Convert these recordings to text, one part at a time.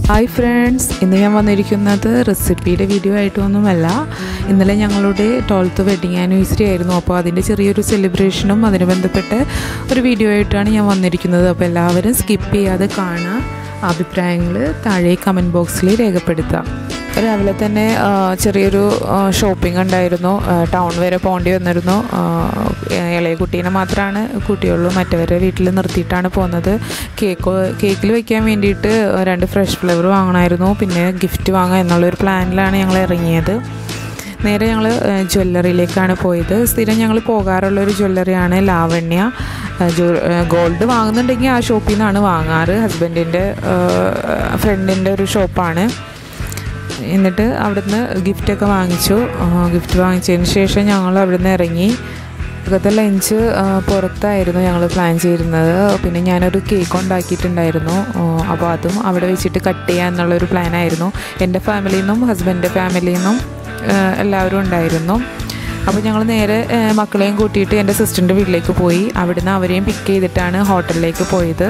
hi friends ഇന്ന് ഞാൻ വന്നിരിക്കുന്നത് റെസിപ്പിയുടെ വീഡിയോ ആയിട്ടൊന്നുമല്ല ഇന്നലെ ഞങ്ങളുടെ ട്വൽത്ത് വെഡിങ് ആനിവേഴ്സറി ആയിരുന്നു അപ്പോൾ അതിൻ്റെ ചെറിയൊരു സെലിബ്രേഷനും അതിന് ബന്ധപ്പെട്ട് ഒരു വീഡിയോ ആയിട്ടാണ് ഞാൻ വന്നിരിക്കുന്നത് അപ്പോൾ എല്ലാവരും സ്കിപ്പ് ചെയ്യാതെ കാണുക അഭിപ്രായങ്ങൾ താഴെ കമൻറ്റ് ബോക്സിൽ രേഖപ്പെടുത്താം രാവിലെ തന്നെ ആ, ചെറിയൊരു ഷോപ്പിംഗ് ഉണ്ടായിരുന്നു ആ, ടൗൺ വരെ പോകേണ്ടി വന്നിരുന്നു ആ, ഇളയ കുട്ടീനെ മാത്രമാണ് കുട്ടിയുള്ളൂ മറ്റവരെ വീട്ടിൽ നിർത്തിയിട്ടാണ് പോകുന്നത് കേക്ക് കേക്കിൽ വെക്കാൻ വേണ്ടിയിട്ട് രണ്ട് ഫ്രഷ് ഫ്ലേവർ വാങ്ങണമായിരുന്നു പിന്നെ ഗിഫ്റ്റ് വാങ്ങാം എന്നുള്ളൊരു പ്ലാനിലാണ് ഞങ്ങൾ ഇറങ്ങിയത് നേരെ ഞങ്ങൾ ജ്വല്ലറിയിലേക്കാണ് പോയത് സ്ഥിരം ഞങ്ങൾ പോകാറുള്ളൊരു ജ്വല്ലറിയാണ് ലാവണ്യ ഗോൾഡ് വാങ്ങുന്നുണ്ടെങ്കിൽ ആ ഷോപ്പിൽ നിന്നാണ് വാങ്ങാറ് ഹസ്ബൻഡിൻ്റെ ഫ്രണ്ടിൻ്റെ ഒരു ഷോപ്പാണ് എന്നിട്ട് അവിടുന്ന് ഗിഫ്റ്റൊക്കെ വാങ്ങിച്ചു ഗിഫ്റ്റ് വാങ്ങിച്ചതിന് ശേഷം ഞങ്ങൾ അവിടുന്ന് ഇറങ്ങി അകത്തെ ലഞ്ച് പുറത്തായിരുന്നു ഞങ്ങൾ പ്ലാൻ ചെയ്തിരുന്നത് പിന്നെ ഞാനൊരു കേക്ക് ഉണ്ടാക്കിയിട്ടുണ്ടായിരുന്നു അപ്പോൾ അതും അവിടെ വെച്ചിട്ട് കട്ട് ചെയ്യുക എന്നുള്ളൊരു പ്ലാനായിരുന്നു എൻ്റെ ഫാമിലിയിൽ നിന്നും ഹസ്ബൻഡിൻ്റെ ഫാമിലിയിൽ നിന്നും എല്ലാവരും ഉണ്ടായിരുന്നു അപ്പോൾ ഞങ്ങൾ നേരെ ആ, മക്കളെയും കൂട്ടിയിട്ട് എൻ്റെ സിസ്റ്ററിൻ്റെ വീട്ടിലേക്ക് പോയി അവിടുന്ന് അവരെയും പിക്ക് ചെയ്തിട്ടാണ് ഹോട്ടലിലേക്ക് പോയത്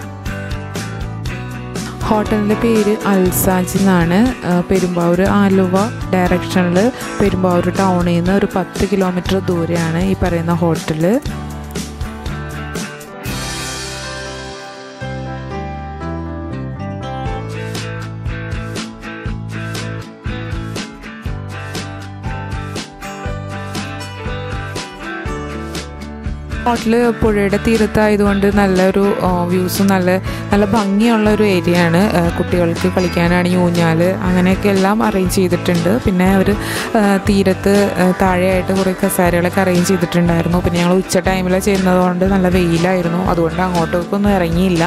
ഹോട്ടലിൻ്റെ പേര് അൽസാജ് എന്നാണ് ആ, പെരുമ്പാവൂർ ആലുവ ഡയറക്ഷനിൽ പെരുമ്പാവൂർ ടൗണിൽ നിന്ന് ഒരു പത്ത് കിലോമീറ്റർ ദൂരെയാണ് ഈ പറയുന്ന ഹോട്ടൽ ഹോട്ടൽ പുഴയുടെ തീരത്തായതുകൊണ്ട് നല്ലൊരു വ്യൂസും നല്ല നല്ല ഭംഗിയുള്ള ഒരു ഏരിയ ആണ് ആ, കുട്ടികൾക്ക് കളിക്കാനാണെങ്കിൽ ഊഞ്ഞാൽ അങ്ങനെയൊക്കെ എല്ലാം അറേഞ്ച് ചെയ്തിട്ടുണ്ട് പിന്നെ അവർ തീരത്ത് ആ, താഴെയായിട്ട് കുറേ കസേരകളൊക്കെ അറേഞ്ച് ചെയ്തിട്ടുണ്ടായിരുന്നു പിന്നെ ഞങ്ങൾ ഉച്ച ടൈമിലാണ് ചെയ്യുന്നതുകൊണ്ട് നല്ല വെയിലായിരുന്നു അതുകൊണ്ട് അങ്ങോട്ടേക്കൊന്നും ഇറങ്ങിയില്ല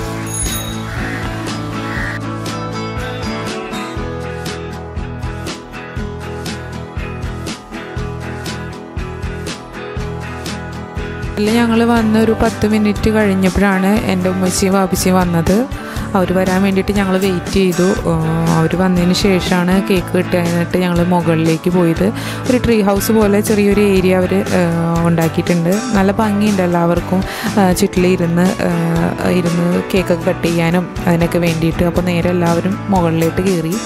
അതിൽ ഞങ്ങൾ വന്ന് ഒരു പത്ത് മിനിറ്റ് കഴിഞ്ഞപ്പോഴാണ് എൻ്റെ ഉമ്മച്ചിയും വാപ്പിച്ചിയും വന്നത് അവർ വരാൻ വേണ്ടിയിട്ട് ഞങ്ങൾ വെയിറ്റ് ചെയ്തു അവർ വന്നതിന് ശേഷമാണ് കേക്ക് കിട്ടാനായിട്ട് ഞങ്ങൾ മുകളിലേക്ക് പോയത് ഒരു ട്രീ ഹൗസ് പോലെ ചെറിയൊരു ഏരിയ അവർ ഉണ്ടാക്കിയിട്ടുണ്ട് നല്ല ഭംഗിയുണ്ട് എല്ലാവർക്കും ആ, ചുറ്റിലിരുന്ന് ആ, ഇരുന്ന് കേക്കൊക്കെ കട്ട് ചെയ്യാനും അതിനൊക്കെ വേണ്ടിയിട്ട് അപ്പോൾ നേരെ എല്ലാവരും മുകളിലേക്ക് കയറി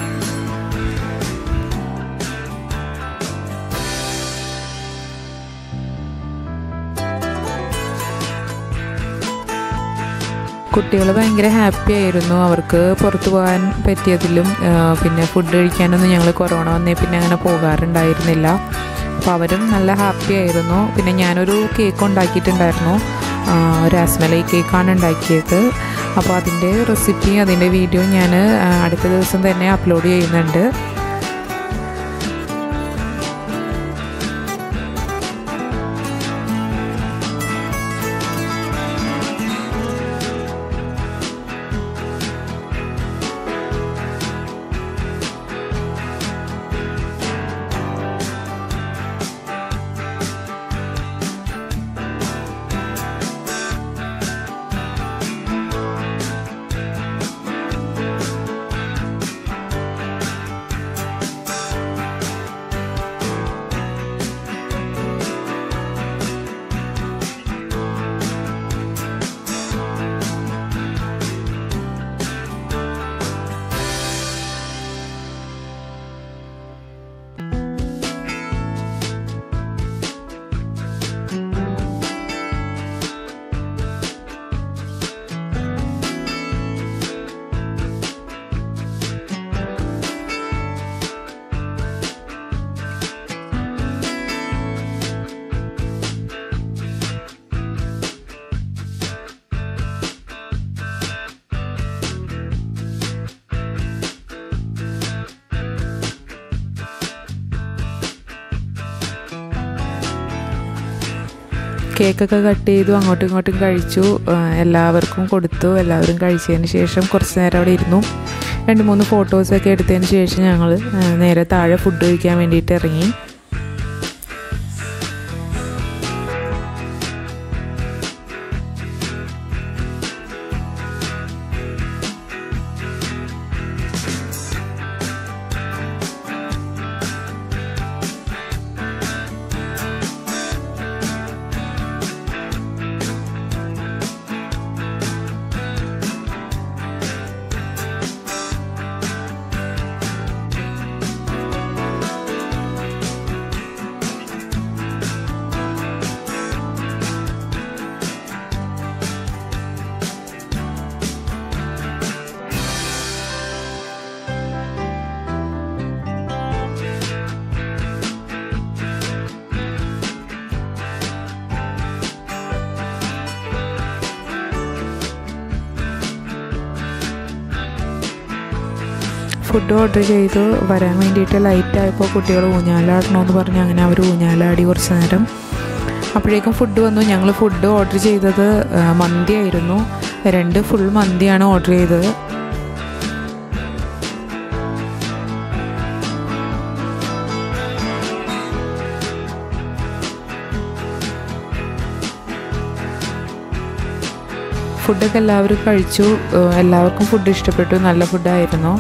കുട്ടികൾ ഭയങ്കര ഹാപ്പി ആയിരുന്നു അവർക്ക് പുറത്തു പോകാൻ പറ്റിയതിലും ആ, പിന്നെ ഫുഡ് കഴിക്കാനൊന്നും ഞങ്ങൾ കൊറോണ വന്നേ പിന്നെ അങ്ങനെ പോകാറുണ്ടായിരുന്നില്ല അപ്പോൾ അവരും നല്ല ഹാപ്പി ആയിരുന്നു പിന്നെ ഞാനൊരു കേക്ക് ഉണ്ടാക്കിയിട്ടുണ്ടായിരുന്നു ആ, ഒരു ആസ്മലൈ കേക്കാണ് ഉണ്ടാക്കിയത് അപ്പോൾ അതിൻ്റെ റെസിപ്പി അതിൻ്റെ വീഡിയോ ഞാൻ ആ, അടുത്ത ദിവസം തന്നെ അപ്ലോഡ് ചെയ്യുന്നുണ്ട് കേക്കൊക്കെ കട്ട് ചെയ്തു അങ്ങോട്ടും ഇങ്ങോട്ടും കഴിച്ചു ആ, എല്ലാവർക്കും കൊടുത്തു എല്ലാവരും കഴിച്ചതിന് ശേഷം കുറച്ച് നേരം അവിടെ ഇരുന്നു രണ്ട് മൂന്ന് ഫോട്ടോസൊക്കെ എടുത്തതിന് ശേഷം ഞങ്ങൾ നേരെ താഴെ ഫുഡ് കഴിക്കാൻ വേണ്ടിയിട്ട് ഇറങ്ങി ഫുഡ് ഓർഡർ ചെയ്തു വരാൻ വേണ്ടിയിട്ട് ലൈറ്റ് ആയപ്പോൾ കുട്ടികൾ ഊഞ്ഞാലാടണമെന്ന് പറഞ്ഞ് അങ്ങനെ അവർ ഊഞ്ഞാലാടി കുറച്ച് നേരം അപ്പോഴേക്കും ഫുഡ് വന്നു ഞങ്ങൾ ഫുഡ് ഓർഡർ ചെയ്തത് ആ, മന്തിയായിരുന്നു രണ്ട് ഫുൾ മന്തിയാണ് ഓർഡർ ചെയ്തത് ഫുഡൊക്കെ എല്ലാവരും കഴിച്ചു ഏഹ് എല്ലാവർക്കും ഫുഡ് ഇഷ്ടപ്പെട്ടു നല്ല ഫുഡായിരുന്നു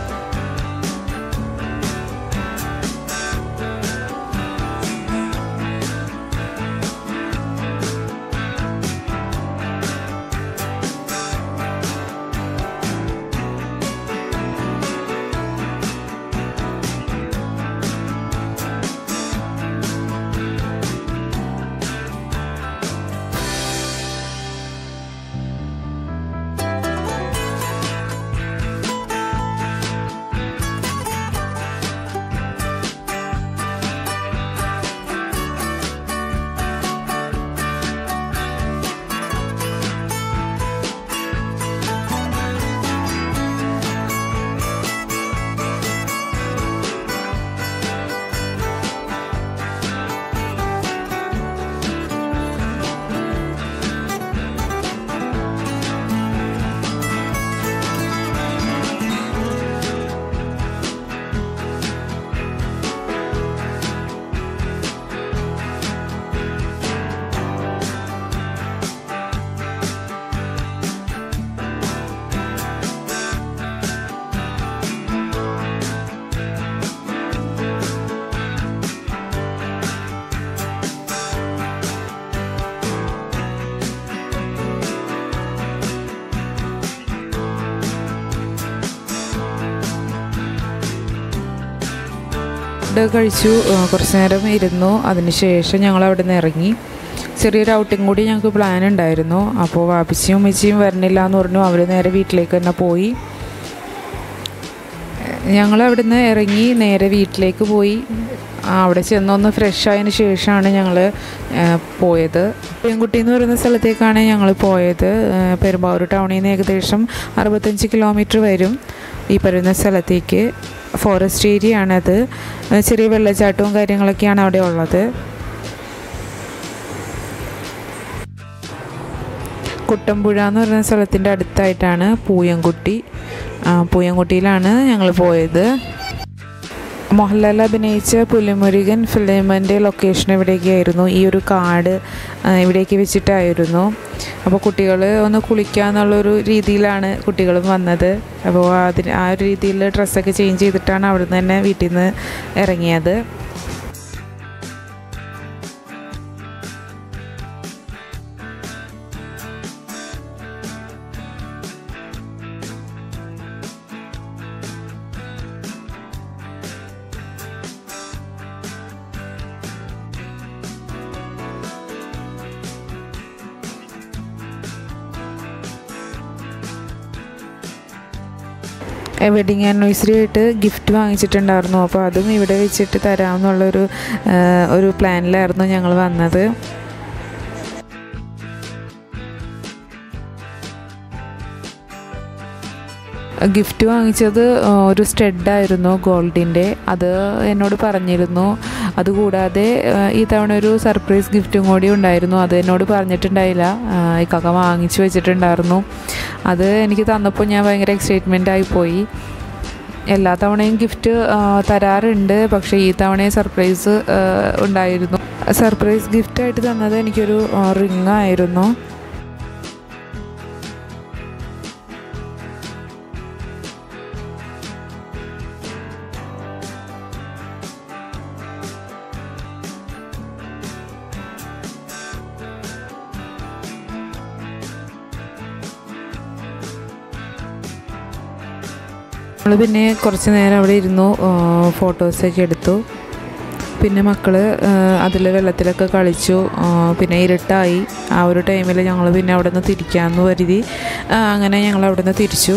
ഫുഡ് കഴിച്ചു ആ, കുറച്ച് നേരം ഇരുന്നു അതിനുശേഷം ഞങ്ങൾ അവിടെ നിന്ന് ഇറങ്ങി ചെറിയൊരു ഔട്ടിങ് കൂടി ഞങ്ങൾക്ക് പ്ലാൻ ഉണ്ടായിരുന്നു അപ്പോൾ വാപ്പിച്ചിയും ഉമ്മച്ചിയും വരണില്ല എന്ന് പറഞ്ഞു അവർ നേരെ വീട്ടിലേക്ക് തന്നെ പോയി ഞങ്ങൾ അവിടെ നിന്ന് ഇറങ്ങി നേരെ വീട്ടിലേക്ക് പോയി ആ, അവിടെ ചെന്നൊന്ന് ഫ്രഷ് ആയതിന് ശേഷമാണ് ഞങ്ങൾ പോയത് പെൺകുട്ടി എന്ന് പറയുന്ന സ്ഥലത്തേക്കാണ് ഞങ്ങൾ പോയത് ആ, പെരുമ്പാവൂർ ടൗണിൽ നിന്ന് ഏകദേശം അറുപത്തഞ്ച് കിലോമീറ്റർ വരും ഈ പറയുന്ന സ്ഥലത്തേക്ക് ഫോറസ്റ്റ് ഏരിയ ആണത് ആ, ചെറിയ വെള്ളച്ചാട്ടവും കാര്യങ്ങളൊക്കെയാണ് അവിടെ ഉള്ളത് കുട്ടമ്പുഴ എന്ന് പറയുന്ന സ്ഥലത്തിൻ്റെ അടുത്തായിട്ടാണ് പൂയംകുട്ടി ആ, പൂയംകുട്ടിയിലാണ് ഞങ്ങൾ പോയത് മോഹൻലാൽ അഭിനയിച്ച പുലിമുരുകൻ ഫിലിമിൻ്റെ ലൊക്കേഷൻ ഇവിടേക്കായിരുന്നു ഈ ഒരു കാട് ആ, ഇവിടേക്ക് വെച്ചിട്ടായിരുന്നു അപ്പോൾ കുട്ടികൾ ഒന്ന് കുളിക്കാന്നുള്ളൊരു രീതിയിലാണ് കുട്ടികളും വന്നത് അപ്പോൾ അതിന് ആ ഒരു രീതിയിൽ ഡ്രസ്സൊക്കെ ചേഞ്ച് ചെയ്തിട്ടാണ് അവിടെ നിന്ന് തന്നെ വീട്ടിൽ നിന്ന് ഇറങ്ങിയത് വെഡിങ് ആനിവേഴ്സറി ആയിട്ട് ഗിഫ്റ്റ് വാങ്ങിച്ചിട്ടുണ്ടായിരുന്നു അപ്പോൾ അതും ഇവിടെ വെച്ചിട്ട് തരാമെന്നുള്ളൊരു ആ, ഒരു പ്ലാനിലായിരുന്നു ഞങ്ങൾ വന്നത് ഗിഫ്റ്റ് വാങ്ങിച്ചത് ആ, ഒരു സ്റ്റെഡായിരുന്നു ഗോൾഡിൻ്റെ അത് എന്നോട് പറഞ്ഞിരുന്നു അതുകൂടാതെ ആ, ഈ തവണ ഒരു സർപ്രൈസ് ഗിഫ്റ്റും കൂടി ഉണ്ടായിരുന്നു അത് എന്നോട് പറഞ്ഞിട്ടുണ്ടായില്ല ആ, ഇക്കാക്ക വാങ്ങിച്ചു വെച്ചിട്ടുണ്ടായിരുന്നു അത് എനിക്ക് തന്നപ്പോൾ ഞാൻ ഭയങ്കര എക്സൈറ്റ്മെൻ്റ് ആയിപ്പോയി എല്ലാ തവണയും ഗിഫ്റ്റ് തരാറുണ്ട് പക്ഷേ ഈ തവണയും സർപ്രൈസ് ഉണ്ടായിരുന്നു സർപ്രൈസ് ഗിഫ്റ്റായിട്ട് തന്നത് എനിക്കൊരു റിങ് ആയിരുന്നു നമ്മൾ പിന്നെ കുറച്ച് നേരം അവിടെ ഇരുന്നു ഫോട്ടോസൊക്കെ എടുത്തു പിന്നെ മക്കൾ അതിൽ വെള്ളത്തിലൊക്കെ കളിച്ചു ആ, പിന്നെ ഇരുട്ടായി ആ ഒരു ടൈമിൽ ഞങ്ങൾ പിന്നെ അവിടെ നിന്ന് തിരിക്കാമെന്ന് കരുതി ആ, അങ്ങനെ ഞങ്ങൾ അവിടെ നിന്ന് തിരിച്ചു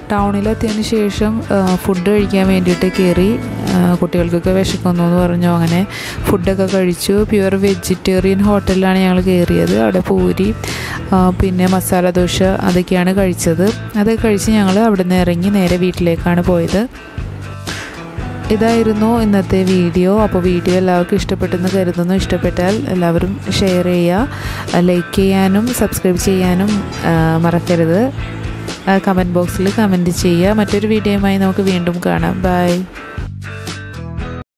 ടൗണിലെത്തിയതിന് ശേഷം ഫുഡ് കഴിക്കാൻ വേണ്ടിയിട്ട് കയറി കുട്ടികൾക്കൊക്കെ വിശക്കുന്നു എന്ന് പറഞ്ഞു അങ്ങനെ ഫുഡൊക്കെ കഴിച്ചു പ്യുവർ വെജിറ്റേറിയൻ ഹോട്ടലിലാണ് ഞങ്ങൾ കയറിയത് അവിടെ പൂരി ആ, പിന്നെ മസാല ദോശ അതൊക്കെയാണ് കഴിച്ചത് അതൊക്കെ കഴിച്ച് ഞങ്ങൾ അവിടെ നിന്ന് ഇറങ്ങി നേരെ വീട്ടിലേക്കാണ് പോയത് ഇതായിരുന്നു ഇന്നത്തെ വീഡിയോ അപ്പോൾ വീഡിയോ എല്ലാവർക്കും ഇഷ്ടപ്പെട്ടെന്ന് കരുതുന്നു ഇഷ്ടപ്പെട്ടാൽ എല്ലാവരും ഷെയർ ചെയ്യുക ലൈക്ക് ചെയ്യാനും സബ്സ്ക്രൈബ് ചെയ്യാനും ആ, മറക്കരുത് കമൻറ്റ് ബോക്സിൽ കമൻറ്റ് ചെയ്യുക മറ്റൊരു വീഡിയോയുമായി നമുക്ക് വീണ്ടും കാണാം ബൈ